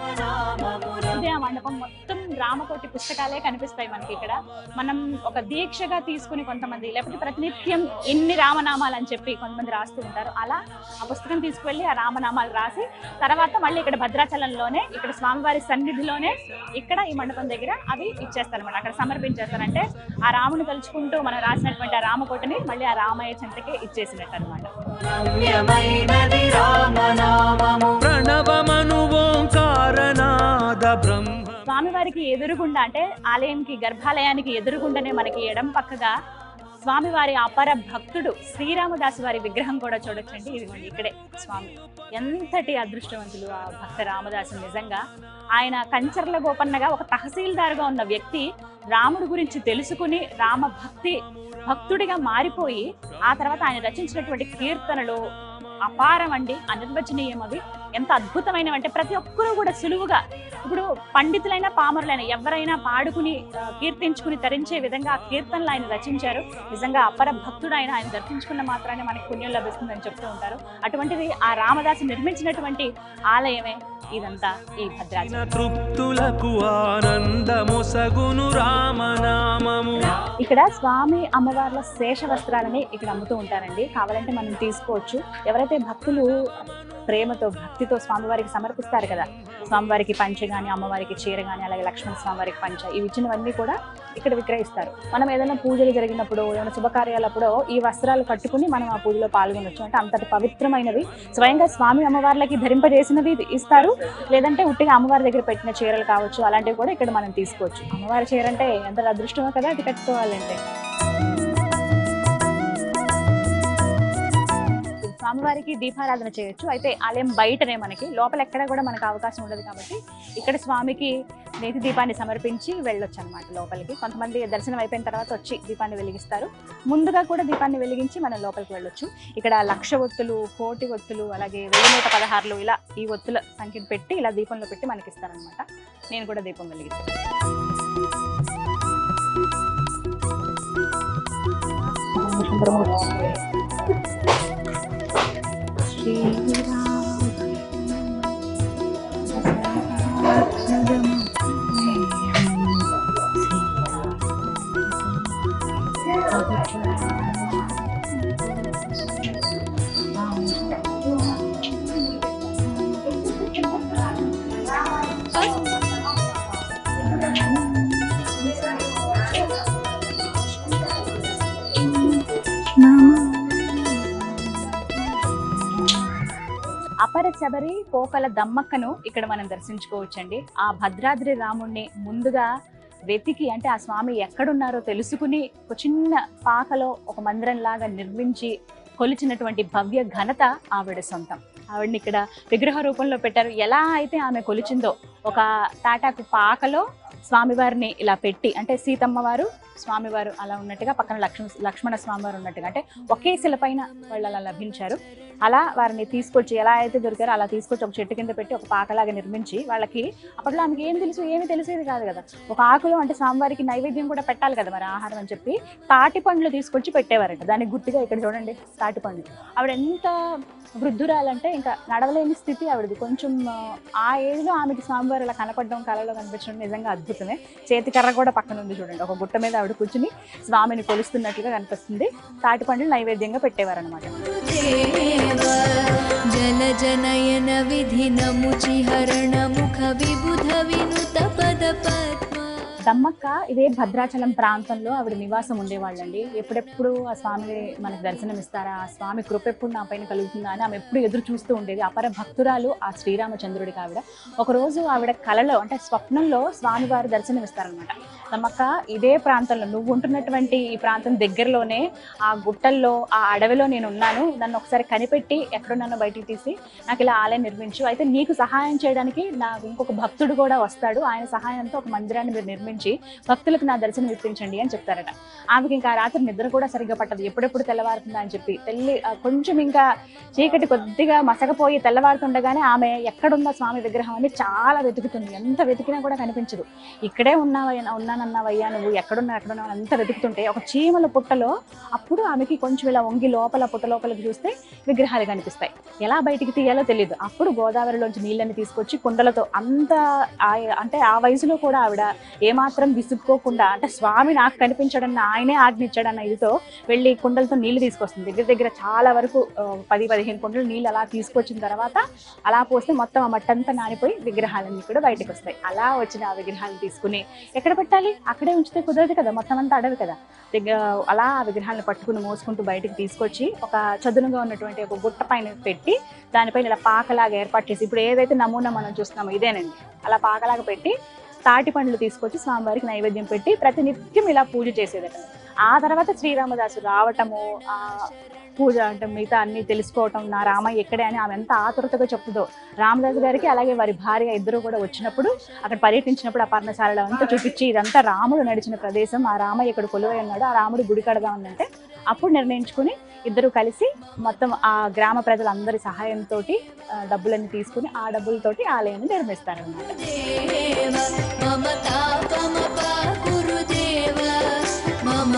ఇదే ఆ మండపం మొత్తం రామకోటి పుస్తకాలే కనిపిస్తాయి మనకి ఇక్కడ మనం ఒక దీక్షగా తీసుకుని కొంతమంది లేకపోతే ప్రతినిత్యం ఇన్ని రామనామాలు అని చెప్పి కొంతమంది రాస్తూ ఉంటారు అలా ఆ పుస్తకం తీసుకువెళ్ళి ఆ రామనామాలు రాసి తర్వాత మళ్ళీ ఇక్కడ భద్రాచలంలోనే ఇక్కడ స్వామివారి సన్నిధిలోనే ఇక్కడ ఈ మండపం దగ్గర అవి ఇచ్చేస్తారు అనమాట అక్కడ సమర్పించేస్తారంటే ఆ రాముని తలుచుకుంటూ మనం రాసినటువంటి ఆ రామకోటని మళ్ళీ ఆ రామయ్య చెంతకే ఇచ్చేసినట్టు అనమాట రమ్యమైనది రామనామము ప్రణవమను ఓంకారనాద బ్రహ్మ స్వామివారికి ఎదురుగుండా అంటే ఆలయంకి గర్భాలయానికి ఎదురుగుండానే మనకి ఎడం పక్కగా స్వామివారి అపర భక్తుడు శ్రీరామదాసు వారి విగ్రహం కూడా చూడొచ్చండి ఇదిగోండి ఇక్కడే స్వామి ఎంతటి అదృష్టవంతులు ఆ భక్త రామదాసు నిజంగా ఆయన కంచర్ల గోపన్నగా ఒక తహసీల్దార్గా ఉన్న వ్యక్తి రాముడి గురించి తెలుసుకుని రామ భక్తి భక్తుడిగా మారిపోయి ఆ తర్వాత ఆయన రచించినటువంటి కీర్తనలు అపారం అండి అనిర్వచనీయం అవి ఎంత అద్భుతమైనవి అంటే ప్రతి ఒక్కరూ కూడా సులువుగా ఇప్పుడు పండితులైన పామరులైన ఎవరైనా పాడుకుని ఆ, కీర్తించుకుని తరించే విధంగా ఆ కీర్తనలు ఆయన రచించారు నిజంగా అపర భక్తుడు ఆయన ఆయన దర్శించుకున్న మాత్రానే మనకి పుణ్యం లభిస్తుందని చెప్తూ ఉంటారు అటువంటిది ఆ రామదాసు నిర్మించినటువంటి ఆలయమే ఇదంతా ఈ భద్రాచలం తృప్తులకు ఆనందమొసగును రామనామము ఇక్కడ స్వామి అమ్మవార్ల శేష వస్త్రాలని ఇక్కడ అమ్ముతూ ఉంటారండి కావాలంటే మనం తీసుకోవచ్చు ఎవరైతే భక్తులు ప్రేమతో భక్తితో స్వామివారికి సమర్పిస్తారు కదా స్వామివారికి పంచ కానీ అమ్మవారికి చీర కానీ అలాగే లక్ష్మణ స్వామివారికి పంచ ఇవి ఇచ్చినవన్నీ కూడా ఇక్కడ విక్రయిస్తారు మనం ఏదైనా పూజలు జరిగినప్పుడు ఏమైనా శుభకార్యాలప్పుడు ఈ వస్త్రాలు కట్టుకుని మనం ఆ పూజలో పాల్గొనొచ్చు అంటే అంతటి పవిత్రమైనవి స్వయంగా స్వామి అమ్మవార్లకి ధరింపజేసినవి ఇస్తారు లేదంటే ఉట్టిగా అమ్మవారి దగ్గర పెట్టిన చీరలు కావచ్చు అలాంటివి కూడా ఇక్కడ మనం తీసుకోవచ్చు అమ్మవారి చీర అంటే ఎంత అదృష్టమో కదా అది కట్టుకోవాలంటే స్వామివారికి దీపారాధన చేయొచ్చు అయితే ఆలయం బయటనే మనకి లోపల ఎక్కడ కూడా మనకు అవకాశం ఉండదు కాబట్టి ఇక్కడ స్వామికి నేతి దీపాన్ని సమర్పించి వెళ్ళొచ్చు అనమాట లోపలికి కొంతమంది దర్శనం అయిపోయిన తర్వాత వచ్చి దీపాన్ని వెలిగిస్తారు ముందుగా కూడా దీపాన్ని వెలిగించి మనం లోపలికి వెళ్ళొచ్చు ఇక్కడ లక్ష ఒత్తులు కోటి ఒత్తులు అలాగే వెయ్యి నూట పదహారులు ఇలా ఈ ఒత్తుల సంఖ్యను పెట్టి ఇలా దీపంలో పెట్టి మనకి ఇస్తారనమాట నేను కూడా దీపం వెలిగిస్తాను అపర శబరి కోకల దమ్మక్కను ఇక్కడ మనం దర్శించుకోవచ్చండి ఆ భద్రాద్రి రాముణ్ణి ముందుగా వెతికి అంటే ఆ స్వామి ఎక్కడున్నారో తెలుసుకుని ఒక చిన్న పాకలో ఒక మందిరం లాగా నిర్మించి కొలిచినటువంటి భవ్య ఘనత ఆవిడ సొంతం ఆవిడని ఇక్కడ విగ్రహ రూపంలో పెట్టారు ఎలా అయితే ఆమె కొలిచిందో ఒక తాటాకు పాకలో స్వామివారిని ఇలా పెట్టి అంటే సీతమ్మ వారు స్వామివారు అలా ఉన్నట్టుగా పక్కన లక్ష్మణ లక్ష్మణ స్వామివారు ఉన్నట్టుగా అంటే ఒకే శిల పైన వాళ్ళు అలా లభించారు అలా వారిని తీసుకొచ్చి ఎలా అయితే దొరికారో అలా తీసుకొచ్చి ఒక చెట్టు కింద పెట్టి ఒక పాకలాగా నిర్మించి వాళ్ళకి అప్పట్లో ఆమెకి ఏం తెలుసు ఏమి తెలిసేది కాదు కదా ఒక ఆకులో అంటే స్వామివారికి నైవేద్యం కూడా పెట్టాలి కదా మరి ఆహారం అని చెప్పి తాటి పండ్లు తీసుకొచ్చి పెట్టేవారట దానికి గుర్తుగా ఇక్కడ చూడండి తాటి పండ్లు ఆవిడ ఎంత వృద్ధురాలంటే ఇంకా నడవలేని స్థితి ఆవిడది కొంచెం ఆ, ఆ ఏజ్లో ఆమెకి స్వామివారు అలా కనపడడం కళలో కనిపించడం నిజంగా అద్భుతమే చేతి కర్ర కూడా పక్కన ఉంది చూడండి ఒక గుట్ట మీద ఆవిడ కూర్చుని స్వామిని కొలుస్తున్నట్లుగా కనిపిస్తుంది తాటి పండ్లు నైవేద్యంగా పెట్టేవారు అనమాట జలజనయన విధినముచిహరణ ముఖ విబుధ వినుత పద పద్మ దమ్మక్క ఇదే భద్రాచలం ప్రాంతంలో ఆవిడ నివాసం ఉండేవాళ్ళండి ఎప్పుడెప్పుడు ఆ స్వామి మనకు దర్శనం ఇస్తారా ఆ స్వామి కృప ఎప్పుడు నా పైన కలుగుతుందా అని ఆమె ఎప్పుడు ఎదురు చూస్తూ ఉండేది అపర భక్తురాలు ఆ శ్రీరామచంద్రుడికి ఆవిడ ఒకరోజు ఆవిడ కలలో అంటే స్వప్నంలో స్వామివారు దర్శనం ఇస్తారనమాట దమ్మక్క ఇదే ప్రాంతంలో నువ్వు ఉంటున్నటువంటి ఈ ప్రాంతం దగ్గరలోనే ఆ గుట్టల్లో ఆ అడవిలో నేను ఉన్నాను నన్ను ఒకసారి కనిపెట్టి ఎక్కడున్నానో బయటికి తీసి నాకు ఇలా ఆలయం నిర్మించు అయితే నీకు సహాయం చేయడానికి నాకు ఇంకొక భక్తుడు కూడా వస్తాడు ఆయన సహాయంతో ఒక మందిరాన్ని మీరు నిర్మించు భావించి భక్తులకు నా దర్శనం ఇప్పించండి అని చెప్తారట ఆమెకి ఇంకా ఆ రాత్రి నిద్ర కూడా సరిగ్గా పట్టదు ఎప్పుడెప్పుడు తెల్లవారుతుందా అని చెప్పి తెల్లి ఆ, కొంచెం ఇంకా చీకటి కొద్దిగా మసకపోయి తెల్లవారుతుండగానే ఆమె ఎక్కడుందా స్వామి విగ్రహం అని చాలా వెతుకుతుంది ఎంత వెతికినా కూడా కనిపించదు ఇక్కడే ఉన్నావయ్యా ఉన్నానన్నావయ్యా నువ్వు ఎక్కడున్నా ఎక్కడున్నావు అంత వెతుకుతుంటే ఒక చీమల పుట్టలో అప్పుడు ఆమెకి కొంచెం ఇలా వంగి లోపల పుట్ట లోపలికి చూస్తే విగ్రహాలు కనిపిస్తాయి ఎలా బయటికి తీయాలో తెలియదు అప్పుడు గోదావరిలోంచి నీళ్ళని తీసుకొచ్చి కుండలతో అంత ఆ- అంటే ఆ వయసులో కూడా ఆవిడ ఏమాత్రం విసుక్కోకుండా అంటే స్వామి నాకు కనిపించడన్న ఆయనే ఆజ్ఞించాడన్న ఇదితో వెళ్ళి కుండలతో నీళ్లు తీసుకొస్తుంది దగ్గర దగ్గర చాలా వరకు ఆ, పది పదిహేను కుండలు నీళ్ళు అలా తీసుకొచ్చిన తర్వాత అలా పోస్తే మొత్తం ఆ మట్టంతా నానిపోయి విగ్రహాలన్నీ కూడా బయటకు వస్తాయి అలా వచ్చిన ఆ విగ్రహాలను తీసుకుని ఎక్కడ పెట్టాలి అక్కడే ఉంచితే కుదరదు కదా మొత్తం అంతా అడవి కదా దగ్గర అలా ఆ విగ్రహాలను పట్టుకుని మోసుకుంటూ బయటికి తీసుకొచ్చి ఒక చదునుగా ఉన్నటువంటి ఒక గుట్ట పైన పెట్టి దానిపైన ఇలా పాకలాగా ఏర్పాటు చేసి ఇప్పుడు ఏదైతే నమూనా మనం చూస్తున్నామో ఇదేనండి అలా పాకలాగా పెట్టి తాటి పండ్లు తీసుకొచ్చి స్వామివారికి నైవేద్యం పెట్టి ప్రతినిత్యం ఇలా పూజ చేసేదట ఆ తర్వాత శ్రీరామదాసు రావటము ఆ పూజ అంటే మిగతా అన్ని తెలుసుకోవటం నా రామయ్య ఎక్కడే అని ఆమె ఎంత ఆతురతగా చెప్తుందో రామదాసు గారికి అలాగే వారి భార్య ఇద్దరు కూడా వచ్చినప్పుడు అక్కడ పర్యటించినప్పుడు ఆ పర్ణశాలలో అంతా చూపించి ఇదంతా రాముడు నడిచిన ప్రదేశం ఆ రామయ్య ఇక్కడ కొలువై ఉన్నాడు ఆ రాముడు గుడి కడగా ఉందంటే అప్పుడు నిర్ణయించుకుని ఇద్దరు కలిసి మొత్తం ఆ గ్రామ ప్రజలందరి సహాయంతో డబ్బులన్నీ తీసుకుని ఆ డబ్బులతోటి ఆలయాన్ని నిర్మిస్తారన్నమాట देव मम तापमपाकुरुदेव मम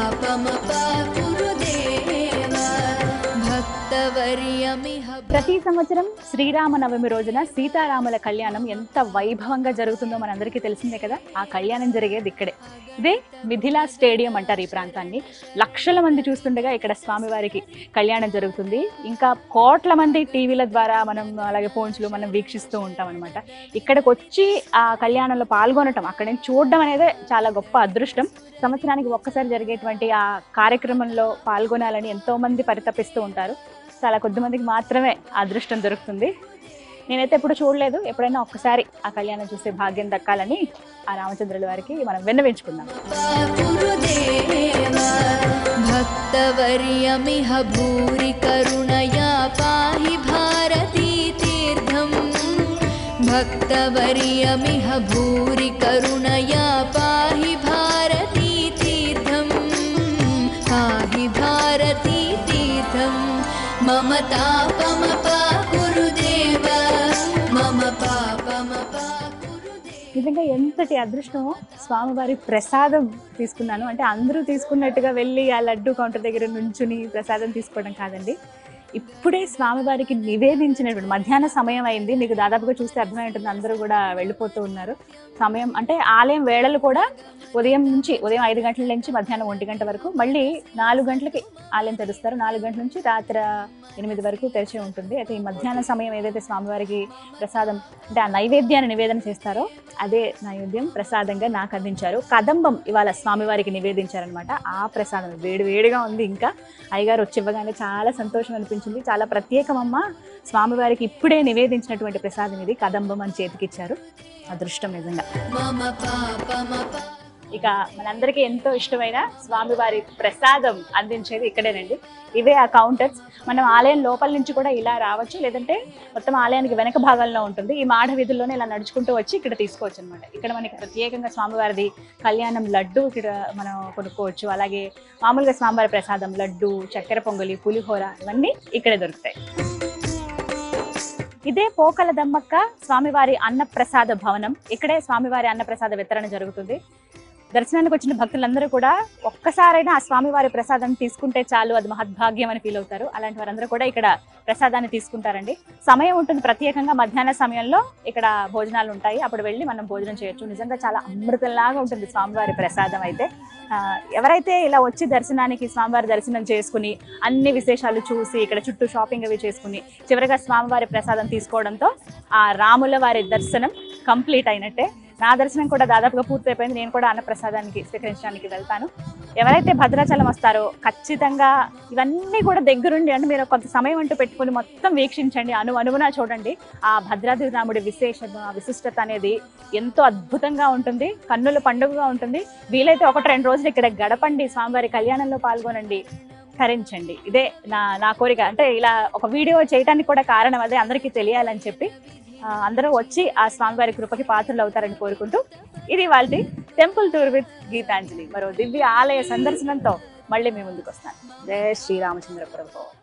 पापमपाकुरुदेव भक्तवर्यमिह ప్రతి సంవత్సరం శ్రీరామ నవమి రోజున సీతారాముల కళ్యాణం ఎంత వైభవంగా జరుగుతుందో మనందరికీ తెలిసిందే కదా ఆ కళ్యాణం జరిగేది ఇక్కడే ఇదే మిథిలా స్టేడియం అంటారు ఈ ప్రాంతాన్ని లక్షల మంది చూస్తుండగా ఇక్కడ స్వామివారికి కళ్యాణం జరుగుతుంది ఇంకా కోట్ల మంది టీవీల ద్వారా మనం అలాగే ఫోన్స్లో మనం వీక్షిస్తూ ఉంటాం అనమాట ఇక్కడికి వచ్చి ఆ కళ్యాణంలో పాల్గొనటం అక్కడ నుంచి చూడడం అనేది చాలా గొప్ప అదృష్టం సంవత్సరానికి ఒక్కసారి జరిగేటువంటి ఆ కార్యక్రమంలో పాల్గొనాలని ఎంతో మంది పరితపిస్తూ ఉంటారు చాలా కొద్ది మందికి మాత్రమే ఆ అదృష్టం దొరుకుతుంది నేనైతే ఎప్పుడు చూడలేదు ఎప్పుడైనా ఒక్కసారి ఆ కళ్యాణం చూసే భాగ్యం దక్కాలని ఆ రామచంద్రుల వారికి మనం విన్నవించుకుందాం पाकुरुदेव भक्तवर्यमिह भूरि करुणया पाहि भारती तीर्थम् भक्तवर्यमिह भूरि करुणया पाहि भारती तीर्थम् पाहि भारती तीर्थम् मम तापमपाकुरुदेव मम पापमपाकुरुदेव నిజంగా ఎంతటి అదృష్టమో స్వామివారి ప్రసాదం తీసుకున్నాను అంటే అందరూ తీసుకున్నట్టుగా వెళ్ళి ఆ లడ్డు కౌంటర్ దగ్గర నుంచుని ప్రసాదం తీసుకోవడం కాదండి ఇప్పుడే స్వామివారికి నివేదించినటువంటి మధ్యాహ్న సమయం అయింది మీకు దాదాపుగా చూస్తే అర్థమై ఉంటుంది అందరూ కూడా వెళ్ళిపోతూ ఉన్నారు సమయం అంటే ఆలయం వేళలు కూడా ఉదయం నుంచి ఉదయం ఐదు గంటల నుంచి మధ్యాహ్నం ఒంటి గంట వరకు మళ్ళీ నాలుగు గంటలకి ఆలయం తెరుస్తారు నాలుగు గంటల నుంచి రాత్రి ఎనిమిది వరకు తెరిచే ఉంటుంది అయితే ఈ మధ్యాహ్న సమయం ఏదైతే స్వామివారికి ప్రసాదం అంటే ఆ నైవేద్యాన్ని నివేదన చేస్తారో అదే నైవేద్యం ప్రసాదంగా నాకు అందించారు కదంబం ఇవాళ స్వామివారికి నివేదించారనమాట ఆ ప్రసాదం వేడి వేడిగా ఉంది ఇంకా అయ్యగారు వచ్చి ఇవ్వగానే చాలా సంతోషం అనిపించింది చాలా ప్రత్యేకమమ్మ స్వామివారికి ఇప్పుడే నివేదించినటువంటి ప్రసాదం ఇది కదంబం అని చేతికిచ్చారు అదృష్టం నిజంగా मम पापमपा ఇక మనందరికీ ఎంతో ఇష్టమైన స్వామివారి ప్రసాదం అందించేది ఇక్కడేనండి ఇవే ఆ కౌంటర్స్ మనం ఆలయం లోపల నుంచి కూడా ఇలా రావచ్చు లేదంటే మొత్తం ఆలయానికి వెనక భాగంలో ఉంటుంది ఈ మాఢ వీధుల్లోనే ఇలా నడుచుకుంటూ వచ్చి ఇక్కడ తీసుకోవచ్చు అనమాట ఇక్కడ మనకి ప్రత్యేకంగా స్వామివారిది కళ్యాణం లడ్డు ఇక్కడ మనం కొనుక్కోవచ్చు అలాగే మామూలుగా స్వామివారి ప్రసాదం లడ్డు చక్కెర పొంగలి పులిహోర ఇవన్నీ ఇక్కడే దొరుకుతాయి ఇదే పోకల దమ్మక్క స్వామివారి అన్నప్రసాద భవనం ఇక్కడే స్వామివారి అన్నప్రసాద వితరణ జరుగుతుంది దర్శనానికి వచ్చిన భక్తులందరూ కూడా ఒక్కసారైనా ఆ స్వామివారి ప్రసాదం తీసుకుంటే చాలు అది మహద్భాగ్యం అని ఫీల్ అవుతారు అలాంటి వారందరూ కూడా ఇక్కడ ప్రసాదాన్ని తీసుకుంటారండి సమయం ఉంటుంది ప్రత్యేకంగా మధ్యాహ్న సమయంలో ఇక్కడ భోజనాలు ఉంటాయి అప్పుడు వెళ్ళి మనం భోజనం చేయొచ్చు నిజంగా చాలా అమృతంలాగా ఉంటుంది స్వామివారి ప్రసాదం అయితే ఆ, ఎవరైతే ఇలా వచ్చి దర్శనానికి స్వామివారి దర్శనం చేసుకుని అన్ని విశేషాలు చూసి ఇక్కడ చుట్టూ షాపింగ్ అవి చేసుకుని చివరిగా స్వామివారి ప్రసాదం తీసుకోవడంతో ఆ రాముల వారి దర్శనం కంప్లీట్ అయినట్టే నా దర్శనం కూడా దాదాపుగా పూర్తయిపోయింది నేను కూడా అన్నప్రసాదానికి స్వీకరించడానికి వెళ్తాను ఎవరైతే భద్రాచలం వస్తారో ఖచ్చితంగా ఇవన్నీ కూడా దగ్గరుండి అంటే మీరు కొంత సమయం అంటూ పెట్టుకుని మొత్తం వీక్షించండి అను అనుగుణ చూడండి ఆ భద్రాద్రి రాముడి విశేషత ఆ విశిష్టత అనేది ఎంతో అద్భుతంగా ఉంటుంది కన్నుల పండుగగా ఉంటుంది వీలైతే ఒకటి రెండు రోజులు ఇక్కడ గడపండి స్వామివారి కళ్యాణంలో పాల్గొనండి తరించండి ఇదే నా నా కోరిక అంటే ఇలా ఒక వీడియో చేయడానికి కూడా కారణం అదే అందరికీ తెలియాలని చెప్పి ఆ, అందరూ వచ్చి ఆ స్వామివారి కృపకి పాత్రలు అవుతారని కోరుకుంటూ ఇది వాళ్ళ టెంపుల్ టూర్ విత్ గీతాంజలి మరో దివ్య ఆలయ సందర్శనంతో మళ్ళీ మీ ముందుకు వస్తాను జయ శ్రీరామచంద్ర ప్రభు